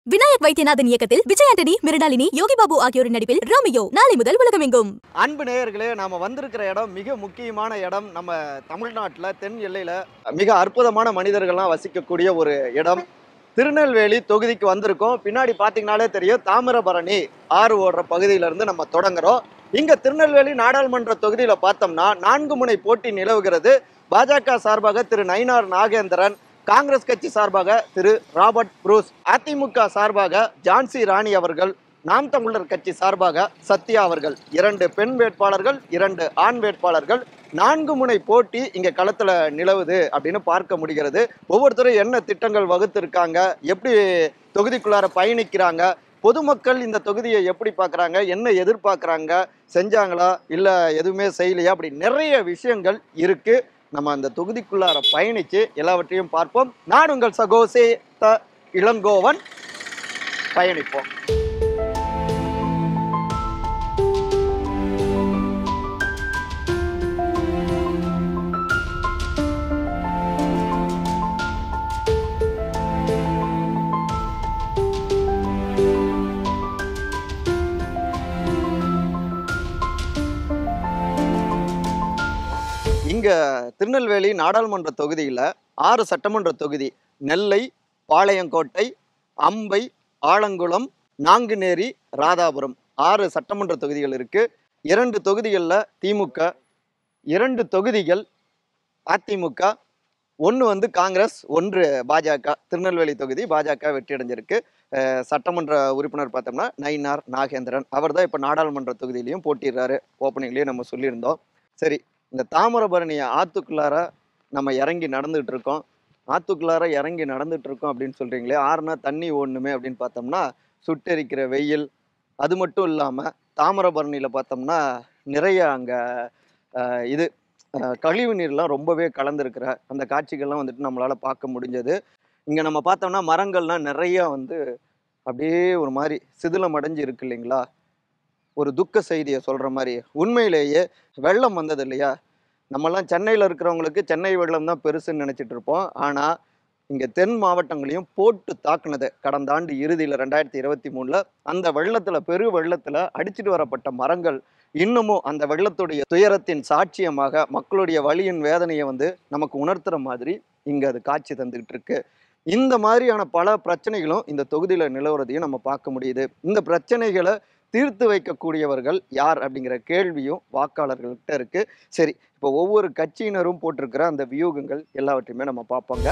விநாயக் வைத்தியநாதன் இயக்கத்தில் விஜய் ஆண்டனி மிருணாளினி யோகி பாபு ஆகியோரின் நடிப்பில் ரோமியோ நாளை முதல் உலகமெங்கும் அன்பு நேயர்களே நாம வந்திருக்கிற இடம் மிக முக்கியமான இடம் நம்ம தமிழ்நாட்டில் தென் எல்லையில் மிக அற்புதமான மனிதர்கள்லாம் வசிக்கக்கூடிய ஒரு இடம் திருநெல்வேலி தொகுதிக்கு வந்திருக்கோம் பின்னாடி பார்த்தீங்கனாலே தெரியும் தாமிரபரணி ஆறு ஓடுற பகுதியிலேருந்து நம்ம தொடங்குறோம் இங்கே திருநெல்வேலி நாடாளுமன்ற தொகுதியில் பார்த்தோம்னா நான்கு முனை போட்டி நிலவுகிறது பாஜக சார்பாக திரு நயினார் நாகேந்திரன் காங்கிரஸ் கட்சி சார்பாக திரு ராபர்ட் புரூஸ் அதிமுக சார்பாக ஜான்சி ராணி அவர்கள் நாம் தமிழர் கட்சி சார்பாக சத்யா அவர்கள் இரண்டு பெண் வேட்பாளர்கள் இரண்டு ஆண் வேட்பாளர்கள் நான்கு முனை போட்டி இங்க களத்துல நிலவுது அப்படின்னு பார்க்க முடிகிறது ஒவ்வொருத்தரும் என்ன திட்டங்கள் வகுத்திருக்காங்க எப்படி தொகுதிக்குள்ளார பயணிக்கிறாங்க பொதுமக்கள் இந்த தொகுதியை எப்படி பார்க்குறாங்க என்ன எதிர்பார்க்குறாங்க செஞ்சாங்களா இல்லை எதுவுமே செய்யலையா அப்படி நிறைய விஷயங்கள் இருக்கு நம்ம அந்த தொகுதிக்குள்ளார பயணிச்சு எல்லாவற்றையும் பார்ப்போம் நான் உங்கள் சகோசே த இளங்கோவன் பயணிப்போம் இங்க திருநெல்வேலி நாடாளுமன்ற தொகுதியில ஆறு சட்டமன்ற தொகுதி நெல்லை பாளையங்கோட்டை அம்பை ஆலங்குளம் நாங்குநேரி ராதாபுரம் ஆறு சட்டமன்ற தொகுதிகள் இருக்கு இரண்டு தொகுதிகளில் திமுக இரண்டு தொகுதிகள் அதிமுக ஒன்று வந்து காங்கிரஸ் ஒன்று பாஜக திருநெல்வேலி தொகுதி பாஜக வெற்றி அடைஞ்சிருக்கு அஹ் சட்டமன்ற உறுப்பினர் பார்த்தோம்னா நயினார் நாகேந்திரன் அவர் தான் இப்போ நாடாளுமன்ற தொகுதியிலையும் போட்டிடுறாரு ஓப்பனிங்லேயும் நம்ம சொல்லியிருந்தோம் சரி இந்த தாமிரபரணி ஆத்துக்குள்ளார நம்ம இறங்கி நடந்துகிட்டு இருக்கோம் ஆத்துக்குள்ளார இறங்கி நடந்துட்டு இருக்கோம் அப்படின்னு சொல்றீங்களே ஆறுனா தண்ணி ஓடணுமே அப்படின்னு பார்த்தோம்னா சுட்டெரிக்கிற வெயில் அது மட்டும் இல்லாமல் தாமிரபரணியில் பார்த்தோம்னா நிறைய அங்கே இது அஹ், கழிவு நீர்லாம் ரொம்பவே கலந்துருக்கிற அந்த காட்சிகள்லாம் வந்துட்டு நம்மளால் பார்க்க முடிஞ்சது இங்கே நம்ம பார்த்தோம்னா மரங்கள்லாம் நிறைய வந்து அப்படியே ஒரு மாதிரி சிதிலம் அடைஞ்சு இருக்கு இல்லைங்களா ஒரு துக்க செய்தியை சொல்கிற மாதிரி உண்மையிலேயே வெள்ளம் வந்தது இல்லையா நம்மலாம் சென்னையில் இருக்கிறவங்களுக்கு சென்னை வெள்ளம் தான் பெருசுன்னு நினச்சிட்டு இருப்போம் ஆனால் இங்கே தென் மாவட்டங்களையும் போட்டு தாக்குனது கடந்த ஆண்டு இறுதியில் ரெண்டாயிரத்தி இருபத்தி மூணில் அந்த வெள்ளத்தில் பெரு வெள்ளத்தில் அடிச்சிட்டு வரப்பட்ட மரங்கள் இன்னமும் அந்த வெள்ளத்துடைய துயரத்தின் சாட்சியமாக மக்களுடைய வலியின் வேதனையை வந்து நமக்கு உணர்த்துற மாதிரி இங்கே அது காட்சி தந்துக்கிட்டு இருக்கு இந்த மாதிரியான பல பிரச்சனைகளும் இந்த தொகுதியில் நிலவுறதையும் நம்ம பார்க்க முடியுது இந்த பிரச்சனைகளை தீர்த்து வைக்கக்கூடியவர்கள் யார் அப்படிங்கிற கேள்வியும் வாக்காளர்கள்கிட்ட இருக்கு சரி இப்போ ஒவ்வொரு கட்சியினரும் போட்டிருக்கிற அந்த வியூகங்கள் எல்லாவற்றையுமே நம்ம பார்ப்போங்க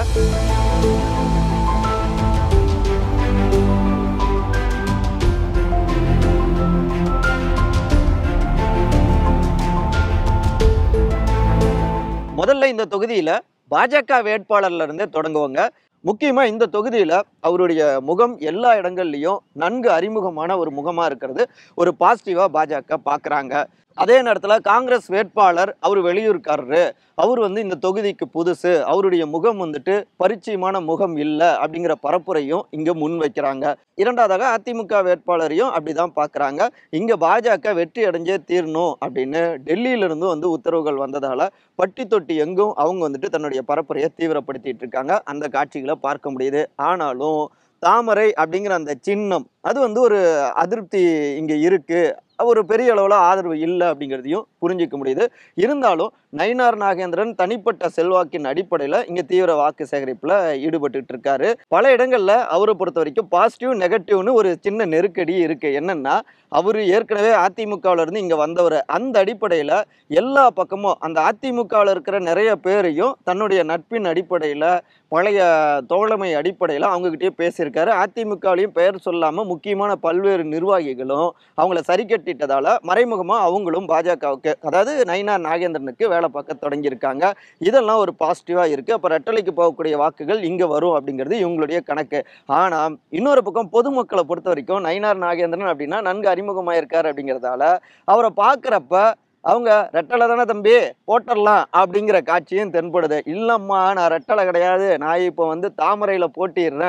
முதல்ல இந்த தொகுதியில பாஜக வேட்பாளர்ல இருந்தே தொடங்குவாங்க முக்கியமா இந்த தொகுதியில அவருடைய முகம் எல்லா இடங்கள்லயும் நன்கு அறிமுகமான ஒரு முகமா இருக்கிறது ஒரு பாசிட்டிவா பாஜக பாக்குறாங்க அதே நேரத்துல காங்கிரஸ் வேட்பாளர் அவர் வெளியூர்காரரு அவர் வந்து இந்த தொகுதிக்கு புதுசு அவருடைய முகம் வந்துட்டு பரிச்சயமான முகம் இல்லை அப்படிங்கிற பரப்புரையும் இங்க முன் வைக்கிறாங்க இரண்டாவதாக அதிமுக வேட்பாளரையும் அப்படிதான் பார்க்கறாங்க இங்க பாஜக வெற்றி அடைஞ்சே தீரணும் அப்படின்னு டெல்லியில இருந்து வந்து உத்தரவுகள் வந்ததால பட்டி தொட்டி எங்கும் அவங்க வந்துட்டு தன்னுடைய பரப்புரையை தீவிரப்படுத்திட்டு இருக்காங்க அந்த காட்சிகளை பார்க்க முடியுது ஆனாலும் தாமரை அப்படிங்கிற அந்த சின்னம் அது வந்து ஒரு அதிருப்தி இங்க இருக்கு ஒரு பெரிய அளவில் ஆதரவு இல்லை அப்படிங்கிறதையும் புரிஞ்சிக்க முடியுது இருந்தாலும் நயினார் நாகேந்திரன் தனிப்பட்ட செல்வாக்கின் அடிப்படையில் இங்கே தீவிர வாக்கு சேகரிப்பில் ஈடுபட்டுட்டு இருக்காரு பல இடங்களில் அவரை பொறுத்த வரைக்கும் பாசிட்டிவ் நெகட்டிவ்னு ஒரு சின்ன நெருக்கடி இருக்கு என்னன்னா அவர் ஏற்கனவே அதிமுகவில் இருந்து இங்கே வந்தவர் அந்த அடிப்படையில் எல்லா பக்கமும் அந்த அதிமுகவில் இருக்கிற நிறைய பேரையும் தன்னுடைய நட்பின் அடிப்படையில் பழைய தோழமை அடிப்படையில் அவங்ககிட்டயே பேசியிருக்காரு அதிமுகவிலையும் பெயர் சொல்லாமல் முக்கியமான பல்வேறு நிர்வாகிகளும் அவங்கள சரி கட்டிட்டதால மறைமுகமாக அவங்களும் பாஜகவுக்கு அதாவது நயினார் நாகேந்திரனுக்கு வேலை பார்க்க தொடங்கியிருக்காங்க இதெல்லாம் ஒரு பாசிட்டிவாக இருக்குது அப்போ ரெட்டலைக்கு போகக்கூடிய வாக்குகள் இங்கே வரும் அப்படிங்கிறது இவங்களுடைய கணக்கு ஆனால் இன்னொரு பக்கம் பொதுமக்களை பொறுத்த வரைக்கும் நயினார் நாகேந்திரன் அப்படின்னா நன்கு அறிமுகமாயிருக்கார் அப்படிங்கிறதால அவரை பார்க்குறப்ப அவங்க ரெட்டலை தானே தம்பி போட்டுடலாம் அப்படிங்கிற காட்சியும் தென்படுது இல்லைம்மா நான் ரெட்டலை கிடையாது நான் இப்போ வந்து தாமரையில் போட்டிடுறேன்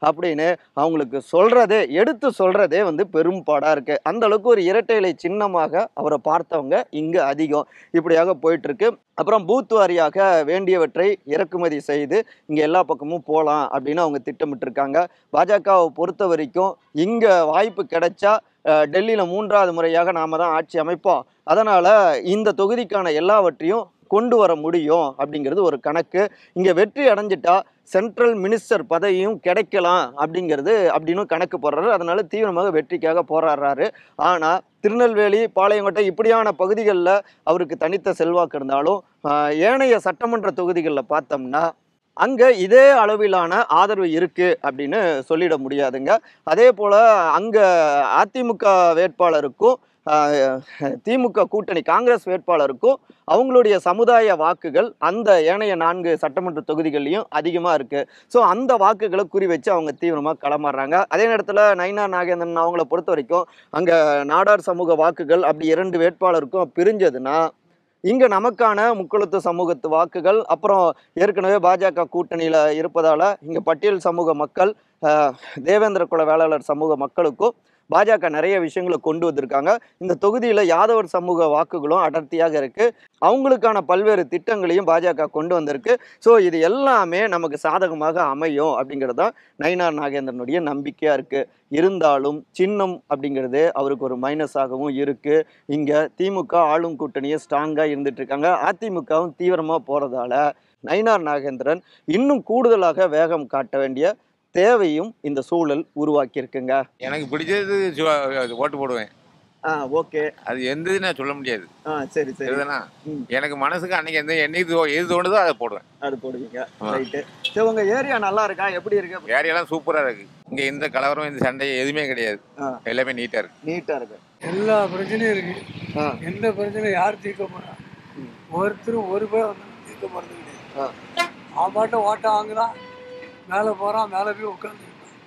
அப்படின்னு அவங்களுக்கு சொல்றதே எடுத்து சொல்றதே வந்து பெரும்பாடா இருக்கு அந்த அளவுக்கு ஒரு இரட்டை இலை சின்னமாக அவரை பார்த்தவங்க இங்க அதிகம் இப்படியாக போயிட்டு இருக்கு அப்புறம் பூத் வாரியாக வேண்டியவற்றை இறக்குமதி செய்து இங்க எல்லா பக்கமும் போகலாம் அப்படின்னு அவங்க திட்டமிட்டிருக்காங்க பாஜகவை பொறுத்த வரைக்கும் இங்க வாய்ப்பு கிடைச்சா அஹ், டெல்லியில மூன்றாவது முறையாக நாம தான் ஆட்சி அமைப்போம் அதனால இந்த தொகுதிக்கான எல்லாவற்றையும் கொண்டு வர முடியும் அப்படிங்கிறது ஒரு கணக்கு இங்க வெற்றி அடைஞ்சிட்டா சென்ட்ரல் மினிஸ்டர் பதவியும் கிடைக்கலாம் அப்படிங்கிறது அப்படின்னு கணக்கு போடுறாரு அதனால தீவிரமாக வெற்றிக்காக போராடுறாரு ஆனா திருநெல்வேலி பாளையங்கோட்டை இப்படியான பகுதிகளில் அவருக்கு தனித்த செல்வாக்கு இருந்தாலும் ஆஹ், ஏனைய சட்டமன்ற தொகுதிகளில் பார்த்தோம்னா அங்கே இதே அளவிலான ஆதரவு இருக்கு அப்படின்னு சொல்லிட முடியாதுங்க அதே போல் அங்கே அதிமுக வேட்பாளருக்கும் ஆஹ், திமுக கூட்டணி காங்கிரஸ் வேட்பாளருக்கும் அவங்களுடைய சமுதாய வாக்குகள் அந்த ஏனைய நான்கு சட்டமன்ற தொகுதிகள்லையும் அதிகமாக இருக்குது ஸோ அந்த வாக்குகளை குறி வச்சு அவங்க தீவிரமாக களமாடுறாங்க அதே நேரத்தில் நைனா நாகேந்திரன் அவங்கள பொறுத்த வரைக்கும் அங்கே நாடார் சமூக வாக்குகள் அப்படி இரண்டு வேட்பாளருக்கும் பிரிஞ்சதுன்னா இங்கே நமக்கான முக்குளத்து சமூகத்து வாக்குகள் அப்புறம் ஏற்கனவே பாஜக கூட்டணியில் இருப்பதால் இங்கே பட்டியல் சமூக மக்கள் ஆஹ், தேவேந்திர குல வேளாளர் சமூக மக்களுக்கும் பாஜக நிறைய விஷயங்களை கொண்டு வந்திருக்காங்க இந்த தொகுதியில் யாதவர் சமூக வாக்குகளும் அடர்த்தியாக இருக்கு அவங்களுக்கான பல்வேறு திட்டங்களையும் பாஜக கொண்டு வந்திருக்கு ஸோ இது எல்லாமே நமக்கு சாதகமாக அமையும் அப்படிங்கிறது தான் நயினார் நாகேந்திரனுடைய நம்பிக்கையாக இருக்குது இருந்தாலும் சின்னம் அப்படிங்கிறது அவருக்கு ஒரு மைனஸாகவும் இருக்குது இங்கே திமுக ஆளும் கூட்டணியே ஸ்ட்ராங்காக இருந்துட்டு இருக்காங்க அதிமுகவும் தீவிரமாக போகிறதால நயினார் நாகேந்திரன் இன்னும் கூடுதலாக வேகம் காட்ட வேண்டிய தேவையும் இந்த சூழல் உருவாக்கியிருக்குங்க எனக்கு பிடிச்சது சு- அது ஓட்டு போடுவேன் ஆ ஓகே அது எந்த இது நான் சொல்ல முடியாது ஆ சரி சரி சரிதானா ம். எனக்கு மனசுக்கு அன்னைக்கு எந்த என்னைக்கு தோ- எது தோணுதோ அதை போடுவேன் அது போடுவீங்க ஆ. ரைட்டு சரி உங்க ஏரியா நல்லா இருக்கா எப்படி இருக்கு ஏரியெல்லாம் சூப்பரா இருக்கு இங்க எந்த கலவரம் இந்த சண்டை எதுவுமே கிடையாது ஆ. எல்லாமே நீட்டா இருக்கு நீட்டா இருக்கு எல்லா பிரச்சனையும் இருக்கு ஆ. எந்த பிரச்சனையும் யார் தீர்க்க போறா ம். ஒருத்தரும் ஒரு பேர் வந்து தீர்க்க போறது ஆ. கிடையாது அவன் பாட்ட ஓட்ட வாங்குறான் மேலே போறான் மேலே போய் உட்காந்துருக்கான்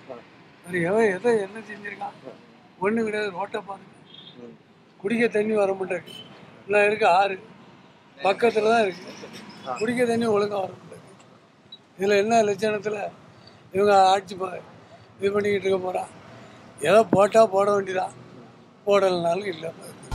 அது எவன் எதை என்ன செஞ்சிருக்கான் ஒன்றும் கிடையாது ரோட்டை பாருங்க ம். குடிக்க தண்ணி வர மாட்டேங்குது எல்லாம் இருக்கு ஆறு பக்கத்தில் தான் இருக்கு குடிக்க தண்ணி ஒழுங்கா வர மாட்டேங்குது இதில் என்ன லட்சணத்தில் இவங்க ஆட்சி ப- இது பண்ணிக்கிட்டு இருக்க போறா ஏதோ போட்டால் போட வேண்டியதா போடலைனாலும் இல்லை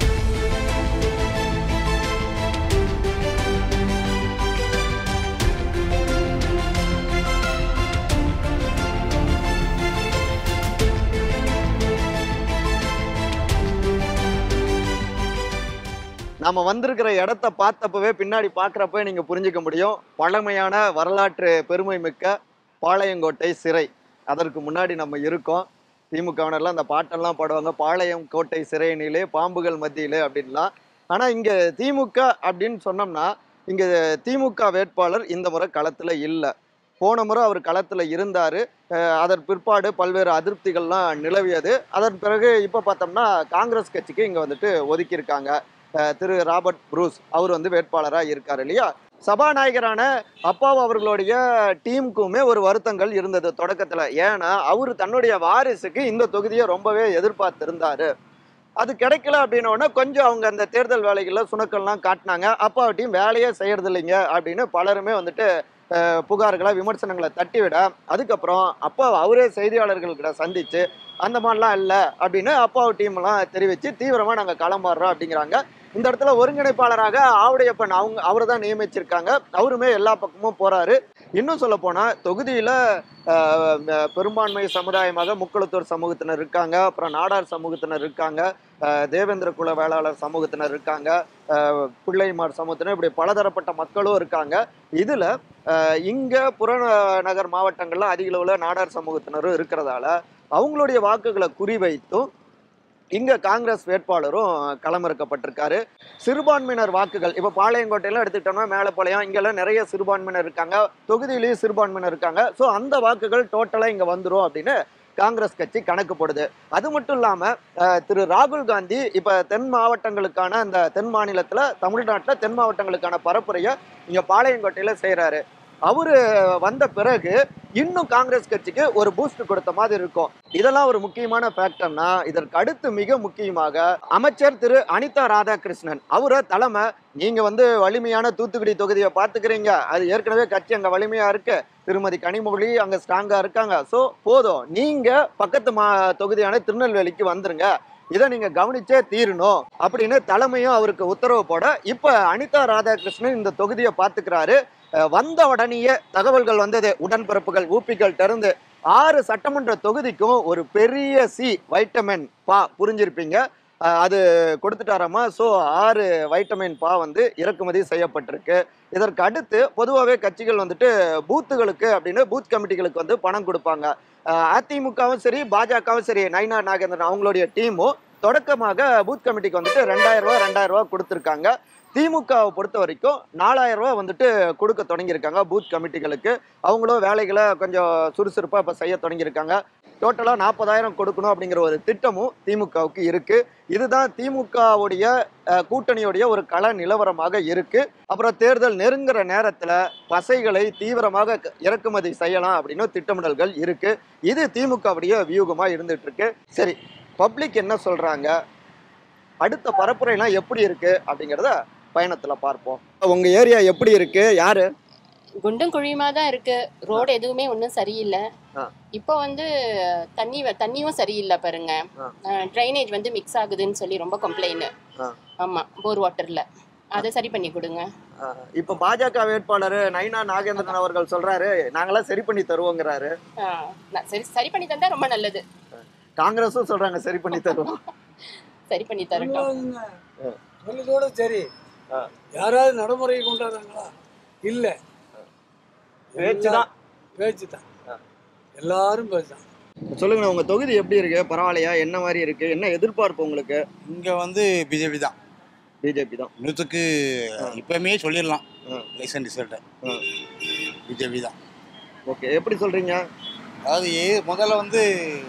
நம்ம வந்திருக்கிற இடத்த பார்த்தப்பவே பின்னாடி பார்க்குறப்ப நீங்க புரிஞ்சுக்க முடியும் பழமையான வரலாற்று பெருமை மிக்க பாளையங்கோட்டை சிறை அதற்கு முன்னாடி நம்ம இருக்கோம் திமுகவினர்லாம் அந்த பாட்டெல்லாம் பாடுவாங்க பாளையம் கோட்டை சிறையினிலே பாம்புகள் மத்தியிலே அப்படின்லாம் ஆனா இங்க திமுக அப்படின்னு சொன்னோம்னா இங்க திமுக வேட்பாளர் இந்த முறை களத்துல இல்லை போன முறை அவர் களத்துல இருந்தாரு அஹ் அதன் பிற்பாடு பல்வேறு அதிருப்திகள்லாம் நிலவியது அதன் பிறகு இப்போ பார்த்தோம்னா காங்கிரஸ் கட்சிக்கு இங்க வந்துட்டு ஒதுக்கியிருக்காங்க அஹ் திரு ராபர்ட் ப்ரூஸ் அவர் வந்து வேட்பாளராக இருக்கார் இல்லையா சபாநாயகரான அப்பாவு அவர்களுடைய டீமுக்குமே ஒரு வருத்தங்கள் இருந்தது தொடக்கத்துல ஏன்னா அவர் தன்னுடைய வாரிசுக்கு இந்த தொகுதியை ரொம்பவே எதிர்பார்த்திருந்தாரு அது கிடைக்கல அப்படின்னோடனே கொஞ்சம் அவங்க அந்த தேர்தல் வேலைகளில் சுணக்கம்லாம் காட்டினாங்க அப்பாவட்டையும் வேலையே செய்யறது இல்லைங்க அப்படின்னு பலருமே வந்துட்டு அஹ், புகார்களை விமர்சனங்களை தட்டிவிட அதுக்கப்புறம் அப்பா அவரே செய்தியாளர்கள்கிட்ட சந்திச்சு அந்த மாதிரிலாம் இல்லை அப்படின்னு அப்பாவு டீம்லாம் தெரிவித்து தீவிரமாக நாங்கள் களமாடுறோம் அப்படிங்கிறாங்க இந்த இடத்துல ஒருங்கிணைப்பாளராக ஆவுடையப்பன் அவங்க அவரை தான் நியமிச்சிருக்காங்க அவருமே எல்லா பக்கமும் போறாரு இன்னும் சொல்ல போனா தொகுதியில ஆஹ், ம- பெரும்பான்மை சமுதாயமாக முக்குளத்தூர் சமூகத்தினர் இருக்காங்க அப்புறம் நாடார் சமூகத்தினர் இருக்காங்க ஆஹ், தேவேந்திர குல வேளாளர் சமூகத்தினர் இருக்காங்க ஆஹ், பிள்ளைமார் சமூகத்தினர் இப்படி பலதரப்பட்ட மக்களும் இருக்காங்க இதுல ஆஹ், இங்க புறநகர் மாவட்டங்கள்ல அதிக அளவுல நாடார் சமூகத்தினரும் இருக்கிறதால அவங்களுடைய வாக்குகளை குறிவைத்தும் இங்க காங்கிரஸ் வேட்பாளரும் களமிறக்கப்பட்டிருக்காரு சிறுபான்மையினர் வாக்குகள் இப்போ பாளையங்கோட்டையெல்லாம் எடுத்துக்கிட்டோம்னா மேலப்பாளையம் இங்கெல்லாம் நிறைய சிறுபான்மையினர் இருக்காங்க தொகுதியிலையும் சிறுபான்மையினர் இருக்காங்க ஸோ அந்த வாக்குகள் டோட்டலாக இங்கே வந்துடும் அப்படின்னு காங்கிரஸ் கட்சி கணக்கு போடுது அது மட்டும் இல்லாமல் திரு ராகுல் காந்தி இப்போ தென் மாவட்டங்களுக்கான அந்த தென் மாநிலத்தில் தமிழ்நாட்டில் தென் மாவட்டங்களுக்கான பரப்புரையை இங்கே பாளையங்கோட்டையில் செய்கிறாரு அவரு வந்த பிறகு இன்னும் காங்கிரஸ் கட்சிக்கு ஒரு பூஸ்ட் கொடுத்த மாதிரி இருக்கும் இதெல்லாம் ஒரு முக்கியமான ஃபேக்டர்னா இதற்கு அடுத்து மிக முக்கியமாக அமைச்சர் திரு அனிதா ராதாகிருஷ்ணன் அவர தலைமை நீங்க வந்து வலிமையான தூத்துக்குடி தொகுதியை பார்த்துக்கிறீங்க அது ஏற்கனவே கட்சி அங்க வலிமையா இருக்கு திருமதி கனிமொழி அங்க ஸ்ட்ராங்கா இருக்காங்க ஸோ போதும் நீங்க பக்கத்து மா தொகுதியான திருநெல்வேலிக்கு வந்துருங்க இதை நீங்க கவனிச்சே தீரணும் அப்படின்னு தலைமையும் அவருக்கு உத்தரவு போட இப்ப அனிதா ராதாகிருஷ்ணன் இந்த தொகுதியை பார்த்துக்கிறாரு அஹ் வந்த உடனேயே தகவல்கள் வந்தது உடன்பிறப்புகள் ஊப்பிகள் திறந்து ஆறு சட்டமன்ற தொகுதிக்கும் ஒரு பெரிய சி வைட்டமின் பா புரிஞ்சிருப்பீங்க அஹ் அது கொடுத்துட்டாராமா ஸோ ஆறு வைட்டமின் பா வந்து இறக்குமதி செய்யப்பட்டிருக்கு இதற்கு அடுத்து பொதுவாகவே கட்சிகள் வந்துட்டு பூத்துகளுக்கு அப்படின்னு பூத் கமிட்டிகளுக்கு வந்து பணம் கொடுப்பாங்க அஹ் அதிமுகவும் சரி பாஜகவும் சரி நைனா நாகேந்திரன் அவங்களுடைய டீமும் தொடக்கமாக பூத் கமிட்டிக்கு வந்துட்டு ரெண்டாயிரம் ரூபா ரெண்டாயிரம் ரூபா கொடுத்துருக்காங்க திமுகவை பொறுத்த வரைக்கும் நாலாயிரம் ரூபா வந்துட்டு கொடுக்க தொடங்கியிருக்காங்க பூத் கமிட்டிகளுக்கு அவங்களும் வேலைகளை கொஞ்சம் சுறுசுறுப்பாக இப்போ செய்ய தொடங்கியிருக்காங்க டோட்டலாக நாற்பதாயிரம் கொடுக்கணும் அப்படிங்கிற ஒரு திட்டமும் திமுகவுக்கு இருக்கு இதுதான் திமுகவுடைய அஹ், கூட்டணியுடைய ஒரு கள நிலவரமாக இருக்கு அப்புறம் தேர்தல் நெருங்குற நேரத்தில் பசைகளை தீவிரமாக க- இறக்குமதி செய்யலாம் அப்படின்னு திட்டமிடல்கள் இருக்கு இது திமுகவுடைய வியூகமா இருந்துட்டு இருக்கு சரி பப்ளிக் என்ன சொல்றாங்க அடுத்த பரப்புரைலாம் எப்படி இருக்கு அப்படிங்கிறத பயணத்துல பார்ப்போம் உங்க ஏரியா எப்படி இருக்கு யாரு குண்டும் குழியுமா தான் இருக்கு ரோடு எதுவுமே ஒன்றும் சரியில்லை ஆ. இப்போ வந்து தண்ணி வ- தண்ணியும் சரியில்லை பாருங்க ஆ. ட்ரைனேஜ் வந்து மிக்ஸ் ஆகுதுன்னு சொல்லி ரொம்ப கம்ப்ளைண்ட் ஆ. ஆமா போர் வாட்டர்ல அதை சரி பண்ணி கொடுங்க அஹ், இப்ப பாஜக வேட்பாளர் நைனா நாகேந்திரன் அவர்கள் சொல்றாரு நாங்களாம் சரி பண்ணி தருவோங்கிறாரு ஆ, நான் சரி சரி பண்ணி தந்தா ரொம்ப நல்லது காங்கிரஸும் சொல்றாங்க சரி பண்ணி தருவோம் சரி பண்ணி தரட்டும் சொல்லாதுங்க. சொல்லுதோட சரி யாராவது நடைமுறையை கொண்டாடுறாங்களா இல்ல பேச்சுதான் பேச்சு தான் எல்லாரும் பேசுதான் சொல்லுங்க உங்க தொகுதி எப்படி இருக்கு பரவாயில்லையா என்ன மாதிரி இருக்கு என்ன எதிர்பார்ப்பு உங்களுக்கு இங்கே வந்து பிஜேபி தான் பிஜேபி தான் நூற்றுக்கு ஆ. இப்போமே சொல்லிடலாம் ஆ. எலெக்ஷன் ரிசல்ட்டை ஆ. பிஜேபி தான் ஓகே எப்படி சொல்றீங்க அதாவது ஏ முதல்ல வந்து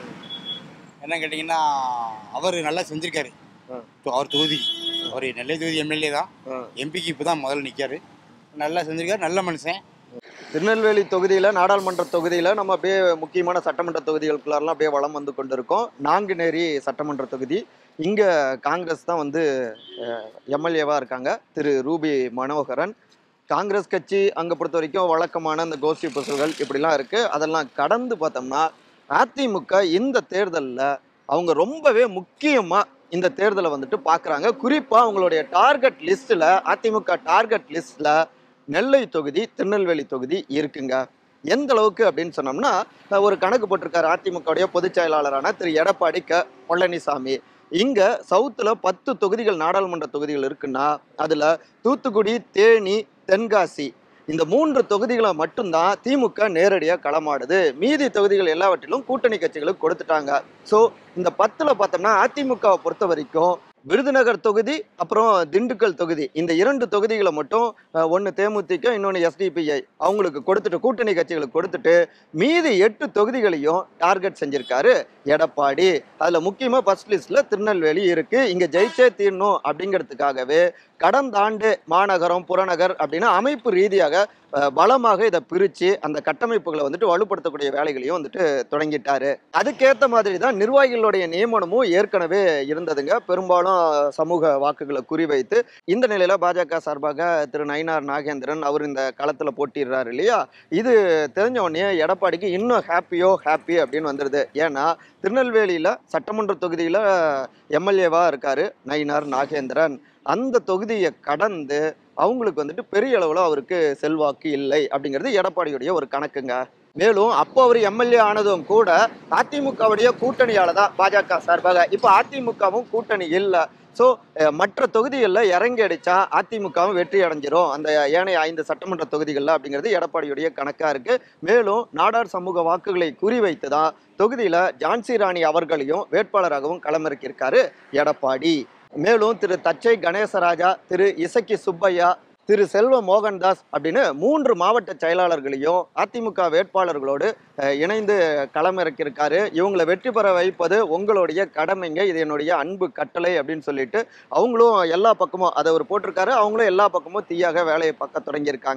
என்ன கேட்டிங்கன்னா அவர் நல்லா செஞ்சிருக்காரு ஆ. இப்போ அவர் தொகுதி அவர் நெல்லை தொகுதி எம்எல்ஏ தான் ஆ. எம்பிக்கு இப்போ தான் முதல்ல நிற்காரு நல்லா செஞ்சிருக்காரு நல்ல மனுஷன் திருநெல்வேலி தொகுதியில நாடாளுமன்ற தொகுதியில நம்ம அப்படியே முக்கியமான சட்டமன்ற தொகுதிகளுக்குள்ளலாம் அப்படியே வளம் வந்து கொண்டிருக்கோம் நாங்குநேரி சட்டமன்ற தொகுதி இங்க காங்கிரஸ் தான் வந்து எம்எல்ஏவா இருக்காங்க திரு ரூபி மனோகரன் காங்கிரஸ் கட்சி அங்க பொறுத்த வரைக்கும் வழக்கமான இந்த கோஷ்டி புசல்கள் இப்படிலாம் இருக்கு அதெல்லாம் கடந்து பார்த்தோம்னா அதிமுக இந்த தேர்தலில் அவங்க ரொம்பவே முக்கியமா இந்த தேர்தலை வந்துட்டு பார்க்குறாங்க குறிப்பாக அவங்களுடைய டார்கெட் லிஸ்ட்டில் அதிமுக டார்கெட் லிஸ்ட்டில் நெல்லை தொகுதி திருநெல்வேலி தொகுதி இருக்குங்க எந்த அளவுக்கு அப்படின்னு சொன்னோம்னா அஹ் ஒரு கணக்கு போட்டிருக்காரு அதிமுகவுடைய பொதுச் செயலாளரான திரு எடப்பாடி க பழனிசாமி இங்க சவுத்துல பத்து தொகுதிகள் நாடாளுமன்ற தொகுதிகள் இருக்குன்னா அதுல தூத்துக்குடி தேனி தென்காசி இந்த மூன்று தொகுதிகளை மட்டும்தான் திமுக நேரடியாக களமாடுது மீதி தொகுதிகள் எல்லாவற்றிலும் கூட்டணி கட்சிகளுக்கு கொடுத்துட்டாங்க ஸோ இந்த பத்துல பார்த்தோம்னா அதிமுகவை பொறுத்த வரைக்கும் விருதுநகர் தொகுதி அப்புறம் திண்டுக்கல் தொகுதி இந்த இரண்டு தொகுதிகளை மட்டும் ஒன்று தேமுதிக இன்னொன்று எஸ்டிபிஐ அவங்களுக்கு கொடுத்துட்டு கூட்டணி கட்சிகளுக்கு கொடுத்துட்டு மீதி எட்டு தொகுதிகளையும் டார்கெட் செஞ்சிருக்காரு எடப்பாடி அதில் முக்கியமாக ஃபர்ஸ்ட் லிஸ்ட்டில் திருநெல்வேலி இருக்குது இங்கே ஜெயிச்சே தீரணும் அப்படிங்கிறதுக்காகவே கடந்த ஆண்டு மாநகரம் புறநகர் அப்படின்னு அமைப்பு ரீதியாக அஹ், பலமாக இதை பிரித்து அந்த கட்டமைப்புகளை வந்துட்டு வலுப்படுத்தக்கூடிய வேலைகளையும் வந்துட்டு தொடங்கிட்டாரு அதுக்கேற்ற மாதிரி தான் நிர்வாகிகளுடைய நியமனமும் ஏற்கனவே இருந்ததுங்க பெரும்பாலும் சமூக வாக்குகளை குறிவைத்து இந்த நிலையில பாஜக சார்பாக திரு நயினார் நாகேந்திரன் அவர் இந்த களத்துல போட்டிடுறாரு இல்லையா இது தெரிஞ்ச உடனே எடப்பாடிக்கு இன்னும் ஹாப்பியோ ஹாப்பி அப்படின்னு வந்துடுது ஏன்னா திருநெல்வேலியில சட்டமன்ற தொகுதியில எம்எல்ஏவா இருக்காரு நயினார் நாகேந்திரன் அந்த தொகுதியை கடந்து அவங்களுக்கு வந்துட்டு பெரிய அளவில் அவருக்கு செல்வாக்கு இல்லை அப்படிங்கிறது எடப்பாடியுடைய ஒரு கணக்குங்க மேலும் அப்போ அவர் எம்எல்ஏ ஆனதும் கூட அதிமுகவுடைய கூட்டணியால தான் பாஜக சார்பாக இப்போ அதிமுகவும் கூட்டணி இல்லை ஸோ மற்ற தொகுதிகளில் இறங்கி அடிச்சா அதிமுகவும் வெற்றி அடைஞ்சிரும் அந்த ஏனைய ஐந்து சட்டமன்ற தொகுதிகளில் அப்படிங்கிறது எடப்பாடியுடைய கணக்காக இருக்கு மேலும் நாடார் சமூக வாக்குகளை குறிவைத்து தான் தொகுதியில் ஜான்சி ராணி அவர்களையும் வேட்பாளராகவும் களமிறக்கியிருக்காரு எடப்பாடி மேலும் திரு தச்சை கணேசராஜா திரு இசக்கி சுப்பையா திரு செல்வ மோகன்தாஸ் அப்படின்னு மூன்று மாவட்ட செயலாளர்களையும் அதிமுக வேட்பாளர்களோடு அஹ், இணைந்து களமிறக்கியிருக்காரு இவங்களை வெற்றி பெற வைப்பது உங்களுடைய கடமைங்க இது என்னுடைய அன்பு கட்டளை அப்படின்னு சொல்லிட்டு அவங்களும் எல்லா பக்கமும் அதை அவர் போட்டிருக்காரு அவங்களும் எல்லா பக்கமும் தீயாக வேலையை பார்க்க தொடங்கியிருக்காங்க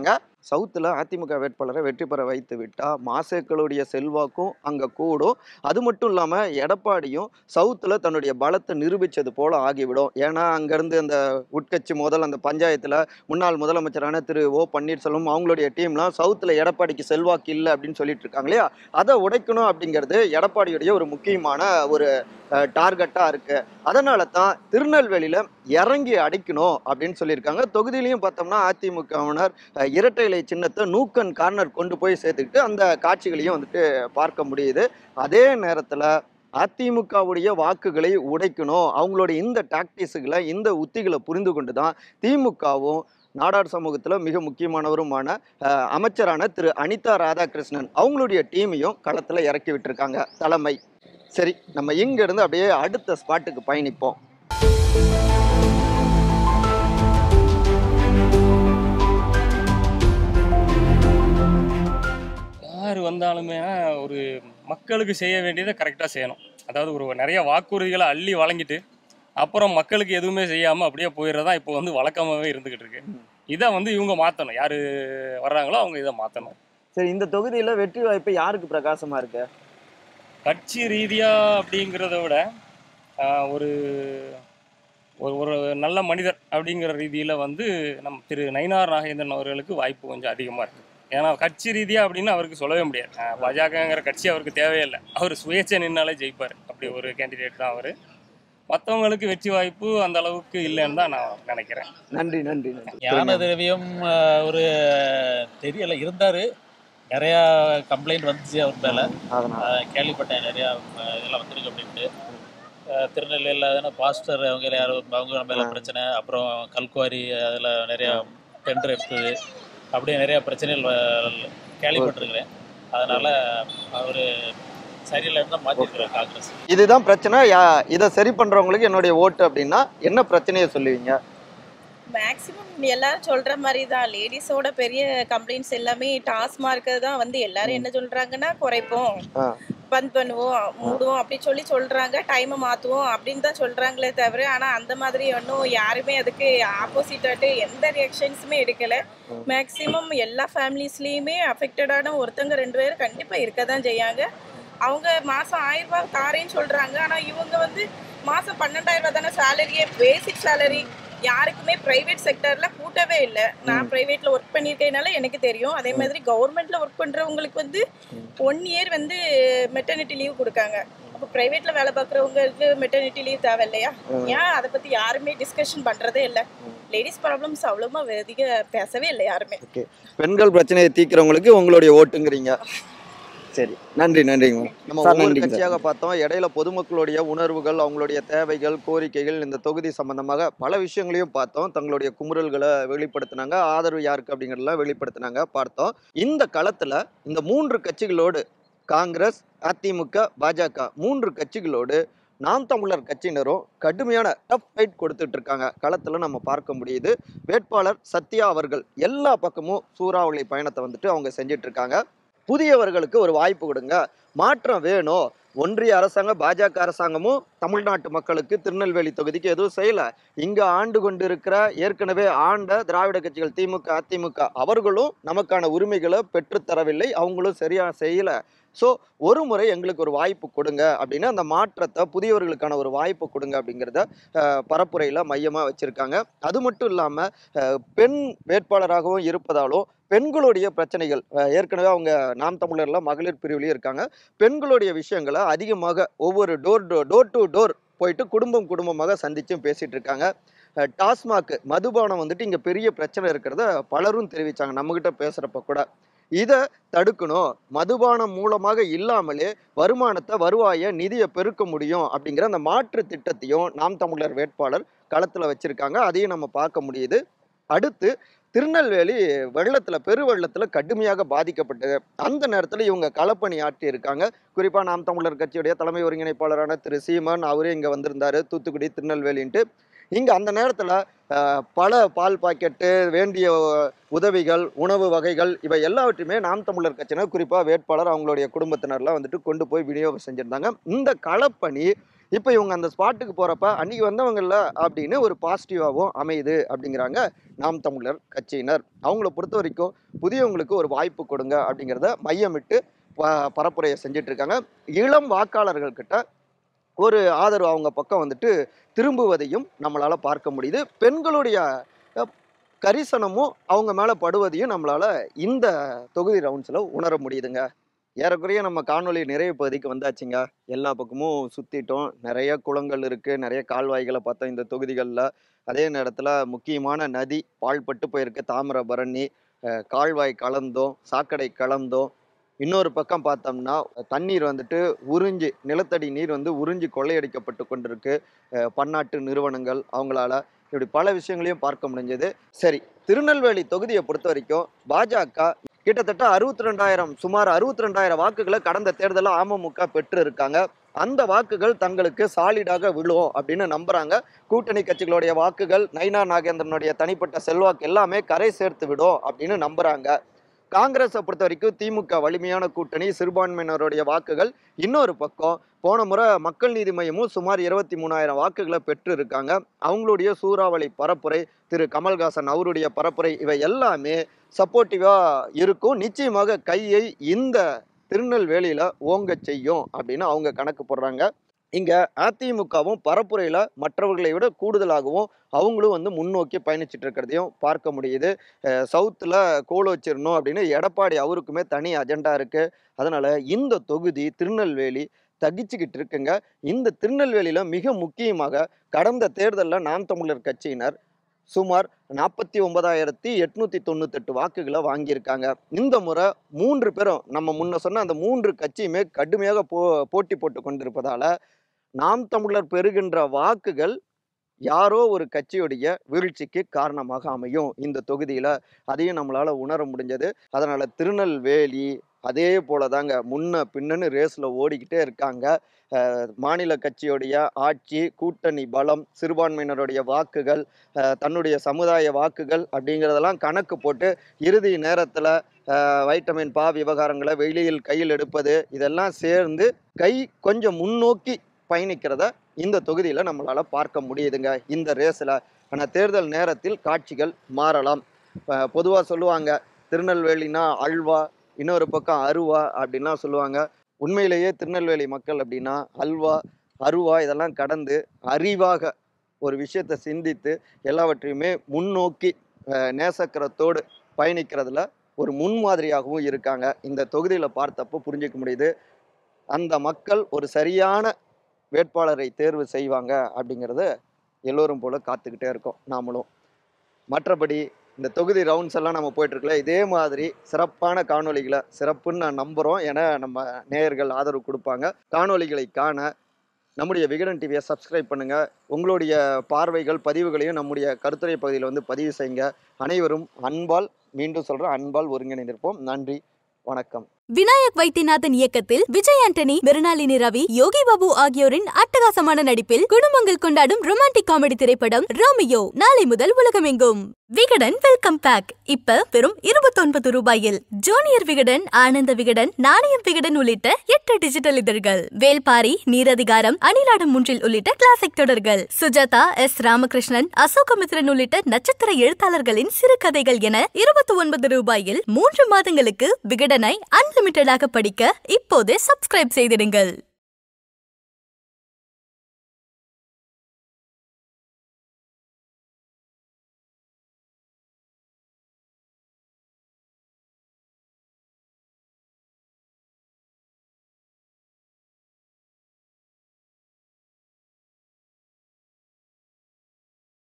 சவுத்தில் அதிமுக வேட்பாளரை வெற்றி பெற வைத்து விட்டால் மாசேக்களுடைய செல்வாக்கும் அங்கே கூடும் அது மட்டும் இல்லாமல் எடப்பாடியும் சவுத்தில் தன்னுடைய பலத்தை நிரூபித்தது போல ஆகிவிடும் ஏன்னா அங்கேருந்து அந்த உட்கட்சி முதல் அந்த பஞ்சாயத்தில் முன்னாள் முதலமைச்சரான திரு ஓ பன்னீர்செல்வம் அவங்களுடைய டீம்லாம் சவுத்தில் எடப்பாடிக்கு செல்வாக்கு இல்லை அப்படின்னு சொல்லிட்டு இருக்காங்க இல்லையா அதை உடைக்கணும் அப்படிங்கிறது எடப்பாடியுடைய ஒரு முக்கியமான ஒரு டார்கெட்டாக இருக்கு அதனால தான் திருநெல்வேலியில் இறங்கி அடிக்கணும் அப்படின்னு சொல்லியிருக்காங்க தொகுதியிலையும் பார்த்தோம்னா அதிமுகவினர் அஹ், இரட்டை இலை சின்னத்தை நூக்கன் கார்னர் கொண்டு போய் சேர்த்துக்கிட்டு அந்த காட்சிகளையும் வந்துட்டு பார்க்க முடியுது அதே நேரத்தில் அதிமுகவுடைய வாக்குகளை உடைக்கணும் அவங்களுடைய இந்த டாக்டிக்ஸுகளை இந்த உத்திகளை புரிந்து கொண்டு தான் திமுகவும் நாடார் சமூகத்தில் மிக முக்கியமானவருமான அஹ், அமைச்சரான திரு அனிதா ராதாகிருஷ்ணன் அவங்களுடைய டீமையும் களத்தில் இறக்கி விட்டுருக்காங்க தலைமை சரி நம்ம இங்கேருந்து அப்படியே அடுத்த ஸ்பாட்டுக்கு பயணிப்போம் யார் வந்தாலுமே ஒரு மக்களுக்கு செய்ய வேண்டியதை கரெக்டாக செய்யணும் அதாவது ஒரு நிறைய வாக்குறுதிகளை அள்ளி வழங்கிட்டு அப்புறம் மக்களுக்கு எதுவுமே செய்யாமல் அப்படியே போயிடுறதா இப்போ வந்து வழக்கமாகவே இருந்துக்கிட்டு இருக்கு இதை வந்து இவங்க மாற்றணும் யார் வர்றாங்களோ அவங்க இதை மாற்றணும் சரி இந்த தொகுதியில் வெற்றி வாய்ப்பு யாருக்கு பிரகாசமாக இருக்கு கட்சி ரீதியாக அப்படிங்கிறத விட ஆஹ், ஒரு ஒரு ஒரு நல்ல மனிதர் அப்படிங்கிற ரீதியில் வந்து நம் திரு நயினார் நாகேந்திரன் அவர்களுக்கு வாய்ப்பு கொஞ்சம் அதிகமாக இருக்குது ஏன்னா கட்சி ரீதியாக அப்படின்னு அவருக்கு சொல்லவே முடியாது ஆஹ், பாஜகங்கிற கட்சி அவருக்கு தேவையில்லை அவர் சுயேட்சை நின்னாலே ஜெயிப்பார் அப்படி ஒரு கேண்டிடேட் தான் அவர் மற்றவங்களுக்கு வெற்றி வாய்ப்பு அந்த அளவுக்கு இல்லைன்னு தான் நான் நினைக்கிறேன் நன்றி நன்றி நன்றி ஞான திரவியம் அஹ், ஒரு தெரியல இருந்தாரு நிறையா கம்ப்ளைண்ட் வந்துச்சு அவர் மேல அதனால அஹ், கேள்விப்பட்டேன் நிறையா அஹ், இதெல்லாம் வந்திருக்கு அப்படின்ட்டு அஹ், திருநெல்வேலியில் தானே பாஸ்டர் அவங்க யாரும் அவங்க மேல பிரச்சனை அப்புறம் கல்குவாரி அதில் நிறையா டெண்டர் எடுத்தது அப்படியே நிறையா பிரச்சனைகள் வ- கேள்விப்பட்டிருக்கிறேன் அதனால அவர் சரியில்லைன்னு தான் மாற்றிருக்கிறார் காங்கிரஸ் இதுதான் பிரச்சனை யா- இதை சரி பண்றவங்களுக்கு என்னுடைய ஓட்டு அப்படின்னா என்ன பிரச்சனையை சொல்லுவீங்க மேக்ஸிமம் எல்லாரும் சொல்ற மாதிரி தான் லேடிஸோட பெரிய கம்ப்ளைண்ட்ஸ் எல்லாமே டாஸ்மார்க்கு தான் வந்து எல்லாரும் என்ன சொல்றாங்கன்னா குறைப்போம் ஆ. பந்த் பண்ணுவோம் மூடுவோம் அப்படி சொல்லி சொல்றாங்க டைமை மாத்துவோம் அப்படின்னு தான் சொல்றாங்களே தவிர ஆனா அந்த மாதிரி ஒன்றும் யாருமே அதுக்கு ஆப்போசிட்டாட்டு எந்த ரியாக்ஷன்ஸுமே எடுக்கல மேக்ஸிமம் எல்லா ஃபேமிலிஸ்லயுமே அஃபெக்டடான ஒருத்தங்க ரெண்டு பேரும் கண்டிப்பா இருக்க தான் செய்யாங்க அவங்க மாசம் ஆயிரம் ரூபாய் தாரேன்னு சொல்றாங்க ஆனா இவங்க வந்து மாசம் பன்னெண்டாயிரம் ரூபாய் தானே சேலரியே பேசிக் சேலரி யாருக்குமே பிரைவேட் செக்டர்ல கூட்டவே இல்லை நான் பிரைவேட்ல ஒர்க் பண்ணியிருக்கேனால எனக்கு தெரியும் அதே மாதிரி கவர்மெண்ட்ல ஒர்க் பண்றவங்களுக்கு வந்து ஒன் இயர் வந்து மெட்டர்னிட்டி லீவ் கொடுக்காங்க அப்போ பிரைவேட்ல வேலை பார்க்குறவங்களுக்கு மெட்டர்னிட்டி லீவ் தேவை இல்லையா ஏன் அதை பத்தி யாருமே டிஸ்கஷன் பண்றதே இல்லை லேடிஸ் ப்ராப்ளம்ஸ் அவ்வளோமா அதிக பேசவே இல்லை யாருமே பெண்கள் பிரச்சனையை தீர்க்கிறவங்களுக்கு உங்களுடைய ஓட்டுங்கிறீங்க சரி நன்றி நன்றிங்க நம்ம சார், ஒவ்வொரு நன்றிங்க சார். கட்சியாக பார்த்தோம் இடையில பொதுமக்களுடைய உணர்வுகள் அவங்களுடைய தேவைகள் கோரிக்கைகள் இந்த தொகுதி சம்பந்தமாக பல விஷயங்களையும் பார்த்தோம் தங்களுடைய குமுறல்களை வெளிப்படுத்தினாங்க ஆதரவு யாருக்கு அப்படிங்கிறதெல்லாம் வெளிப்படுத்தினாங்க பார்த்தோம் இந்த களத்துல இந்த மூன்று கட்சிகளோடு காங்கிரஸ் அதிமுக பாஜக மூன்று கட்சிகளோடு நாம் தமிழர் கட்சியினரும் கடுமையான டஃப் ஃபைட் கொடுத்துட்டு இருக்காங்க களத்துல நம்ம பார்க்க முடியுது வேட்பாளர் சத்யா அவர்கள் எல்லா பக்கமும் சூறாவளி பயணத்தை வந்துட்டு அவங்க செஞ்சுட்டு இருக்காங்க புதியவர்களுக்கு ஒரு வாய்ப்பு கொடுங்க மாற்றம் வேணும் ஒன்றிய அரசாங்கம் பாஜக அரசாங்கமும் தமிழ்நாட்டு மக்களுக்கு திருநெல்வேலி தொகுதிக்கு எதுவும் செய்யல இங்க ஆண்டு கொண்டிருக்கிற ஏற்கனவே ஆண்ட திராவிட கட்சிகள் திமுக அதிமுக அவர்களும் நமக்கான உரிமைகளை பெற்றுத்தரவில்லை அவங்களும் சரியா செய்யல ஸோ ஒரு முறை எங்களுக்கு ஒரு வாய்ப்பு கொடுங்க அப்படின்னு அந்த மாற்றத்தை புதியவர்களுக்கான ஒரு வாய்ப்பு கொடுங்க அப்படிங்கிறத அஹ், பரப்புரையில மையமா வச்சிருக்காங்க அது மட்டும் இல்லாம அஹ், பெண் வேட்பாளராகவும் இருப்பதாலும் பெண்களுடைய பிரச்சனைகள் அஹ், ஏற்கனவே அவங்க நாம் தமிழர்ல மகளிர் பிரிவுலையும் இருக்காங்க பெண்களுடைய விஷயங்களை அதிகமாக ஒவ்வொரு டோர் டோர் டு டோர் போயிட்டு குடும்பம் குடும்பமாக சந்திச்சும் பேசிட்டு இருக்காங்க அஹ், டாஸ்மாக் மதுபானம் வந்துட்டு இங்க பெரிய பிரச்சனை இருக்கிறத பலரும் தெரிவிச்சாங்க நம்மகிட்ட பேசுறப்ப கூட இதை தடுக்கணும் மதுபானம் மூலமாக இல்லாமலே வருமானத்தை வருவாயை நிதியை பெருக்க முடியும் அப்படிங்கிற அந்த மாற்று திட்டத்தையும் நாம் தமிழர் வேட்பாளர் களத்துல வச்சிருக்காங்க அதையும் நம்ம பார்க்க முடியுது அடுத்து திருநெல்வேலி வெள்ளத்துல பெருவெள்ளத்துல கடுமையாக பாதிக்கப்பட்டது அந்த நேரத்துல இவங்க களப்பணி ஆற்றி இருக்காங்க குறிப்பா நாம் தமிழர் கட்சியுடைய தலைமை ஒருங்கிணைப்பாளரான திரு சீமான் அவரே இங்க வந்திருந்தாரு தூத்துக்குடி திருநெல்வேலின்ட்டு இங்க அந்த நேரத்துல அஹ், பல பால் பாக்கெட்டு வேண்டிய உதவிகள் உணவு வகைகள் இவை எல்லாவற்றையுமே நாம் தமிழர் கட்சியினர் குறிப்பா வேட்பாளர் அவங்களுடைய குடும்பத்தினர்லாம் வந்துட்டு கொண்டு போய் விநியோகம் செஞ்சிருந்தாங்க இந்த களப்பணி இப்போ இவங்க அந்த ஸ்பாட்டுக்கு போகிறப்ப அன்னைக்கு வந்தவங்கல்ல அப்படின்னு ஒரு பாசிட்டிவாகவும் அமையுது அப்படிங்கிறாங்க நாம் தமிழர் கட்சியினர் அவங்கள பொறுத்த வரைக்கும் புதியவங்களுக்கு ஒரு வாய்ப்பு கொடுங்க அப்படிங்கிறத மையமிட்டு ப பரப்புரையை செஞ்சுட்டு இருக்காங்க இளம் வாக்காளர்கள் கிட்ட ஒரு ஆதரவு அவங்க பக்கம் வந்துட்டு திரும்புவதையும் நம்மளால பார்க்க முடியுது பெண்களுடைய அஹ், கரிசனமும் அவங்க மேலே படுவதையும் நம்மளால இந்த தொகுதி ரவுண்ட்ஸில் உணர முடியுதுங்க ஏறக்குறைய நம்ம காணொளி நிறைவு பகுதிக்கு வந்தாச்சுங்க எல்லா பக்கமும் சுற்றிட்டோம் நிறைய குளங்கள் இருக்குது நிறைய கால்வாய்களை பார்த்தோம் இந்த தொகுதிகளில் அதே நேரத்தில் முக்கியமான நதி பாழ்பட்டு போயிருக்கு தாமிரபரணி அஹ், கால்வாய் கலந்தோம் சாக்கடை கலந்தோம் இன்னொரு பக்கம் பார்த்தோம்னா தண்ணீர் வந்துட்டு உறிஞ்சி நிலத்தடி நீர் வந்து உறிஞ்சி கொள்ளையடிக்கப்பட்டு கொண்டிருக்கு அஹ், பன்னாட்டு நிறுவனங்கள் அவங்களால இப்படி பல விஷயங்களையும் பார்க்க முடிஞ்சது சரி திருநெல்வேலி தொகுதியை பொறுத்த வரைக்கும் பாஜக கிட்டத்தட்ட அறுபத்தி ரெண்டாயிரம் சுமார் அறுபத்தி ரெண்டாயிரம் வாக்குகளை கடந்த தேர்தலில் அமமுக பெற்று இருக்காங்க அந்த வாக்குகள் தங்களுக்கு சாலிடாக விழும் அப்படின்னு நம்புறாங்க கூட்டணி கட்சிகளுடைய வாக்குகள் நைனா நாகேந்திரனுடைய தனிப்பட்ட செல்வாக்கு எல்லாமே கரை சேர்த்து விடும் அப்படின்னு நம்புறாங்க காங்கிரஸை பொறுத்த வரைக்கும் திமுக வலிமையான கூட்டணி சிறுபான்மையினருடைய வாக்குகள் இன்னொரு பக்கம் போன முறை மக்கள் நீதி மையமும் சுமார் இருபத்தி மூணாயிரம் வாக்குகளை பெற்று இருக்காங்க அவங்களுடைய சூறாவளி பரப்புரை திரு கமல்ஹாசன் அவருடைய பரப்புரை இவை எல்லாமே சப்போர்ட்டிவாக இருக்கும் நிச்சயமாக கையை இந்த திருநெல்வேலியில ஓங்க செய்யும் அப்படின்னு அவங்க கணக்கு போடுறாங்க இங்க அதிமுகவும் பரப்புரையில மற்றவர்களை விட கூடுதலாகவும் அவங்களும் வந்து முன்னோக்கி பயணிச்சுட்டு இருக்கிறதையும் பார்க்க முடியுது அஹ் சவுத்துல கோல் வச்சிடணும் அப்படின்னு எடப்பாடி அவருக்குமே தனி அஜெண்டா இருக்கு அதனால இந்த தொகுதி திருநெல்வேலி தகிச்சுக்கிட்டு இருக்குங்க இந்த திருநெல்வேலியில மிக முக்கியமாக கடந்த தேர்தலில் நாம் தமிழர் கட்சியினர் சுமார் நாற்பத்தி ஒன்பதாயிரத்தி எட்நூத்தி தொண்ணூத்தெட்டு வாக்குகளை வாங்கியிருக்காங்க இந்த முறை மூன்று பேரும் நம்ம முன்ன சொன்ன அந்த மூன்று கட்சியுமே கடுமையாக போ போட்டி போட்டு கொண்டிருப்பதால நாம் தமிழர் பெறுகின்ற வாக்குகள் யாரோ ஒரு கட்சியுடைய வீழ்ச்சிக்கு காரணமாக அமையும் இந்த தொகுதியில அதையும் நம்மளால உணர முடிஞ்சது அதனால திருநெல்வேலி அதே போல தாங்க முன்ன பின்னன்னு ரேஸ்ல ஓடிக்கிட்டே இருக்காங்க அஹ் மாநில கட்சியுடைய ஆட்சி கூட்டணி பலம் சிறுபான்மையினருடைய வாக்குகள் அஹ் தன்னுடைய சமுதாய வாக்குகள் அப்படிங்கிறதெல்லாம் கணக்கு போட்டு இறுதி நேரத்தில் வைட்டமின் பா விவகாரங்களை வெளியில் கையில் எடுப்பது இதெல்லாம் சேர்ந்து கை கொஞ்சம் முன்னோக்கி பயணிக்கிறத இந்த தொகுதியில் நம்மளால் பார்க்க முடியுதுங்க இந்த ரேஸில் ஆனால் தேர்தல் நேரத்தில் காட்சிகள் மாறலாம் பொதுவாக சொல்லுவாங்க திருநெல்வேலினா அல்வா இன்னொரு பக்கம் அருவா அப்படின்லாம் சொல்லுவாங்க உண்மையிலேயே திருநெல்வேலி மக்கள் அப்படின்னா அல்வா அருவா இதெல்லாம் கடந்து அறிவாக ஒரு விஷயத்தை சிந்தித்து எல்லாவற்றையுமே முன்னோக்கி அஹ், நேசக்கரத்தோடு பயணிக்கிறதுல ஒரு முன்மாதிரியாகவும் இருக்காங்க இந்த தொகுதியில் பார்த்தப்போ புரிஞ்சுக்க முடியுது அந்த மக்கள் ஒரு சரியான வேட்பாளரை தேர்வு செய்வாங்க அப்படிங்கிறத எல்லோரும் போல காத்துக்கிட்டே இருக்கோம் நாமளும் மற்றபடி இந்த தொகுதி ரவுண்ட்ஸ் எல்லாம் நம்ம போயிட்டு இருக்கல இதே மாதிரி சிறப்பான காணொளிகளை சிறப்புன்னு நான் நம்புகிறோம் ஏன்னா நம்ம நேயர்கள் ஆதரவு கொடுப்பாங்க காணொளிகளை காண நம்முடைய விகடன் டிவியை சப்ஸ்கிரைப் பண்ணுங்க உங்களுடைய பார்வைகள் பதிவுகளையும் நம்முடைய கருத்துரை பகுதியில் வந்து பதிவு செய்யுங்க அனைவரும் அன்பால் மீண்டும் சொல்கிறேன் அன்பால் ஒருங்கிணைந்திருப்போம் நன்றி வணக்கம் விநாயக் வைத்தியநாதன் இயக்கத்தில் விஜய் ஆண்டனி மிருணாளினி ரவி யோகி பாபு ஆகியோரின் அட்டகாசமான நடிப்பில் குடும்பங்கள் கொண்டாடும் ரொமான்டிக் காமெடி திரைப்படம் ரோமியோ நாளை முதல் உலகமெங்கும் விகடன் வெல்கம் பேக் இப்ப வெறும் இருபத்தொன்பது ரூபாயில் ஜூனியர் விகடன் ஆனந்த விகடன் நாணயம் விகடன் உள்ளிட்ட எட்டு டிஜிட்டல் இதழ்கள் வேல்பாரி நீரதிகாரம் அணிலாடம் மூன்றில் உள்ளிட்ட கிளாசிக் தொடர்கள் சுஜாதா எஸ் ராமகிருஷ்ணன் அசோகமித்ரன் உள்ளிட்ட நட்சத்திர எழுத்தாளர்களின் சிறுகதைகள் என இருபத்தி ஒன்பது ரூபாயில் மூன்று மாதங்களுக்கு விகடனை அன்லிமிட்டடாக படிக்க இப்போதே சப்ஸ்கிரைப் செய்திடுங்கள்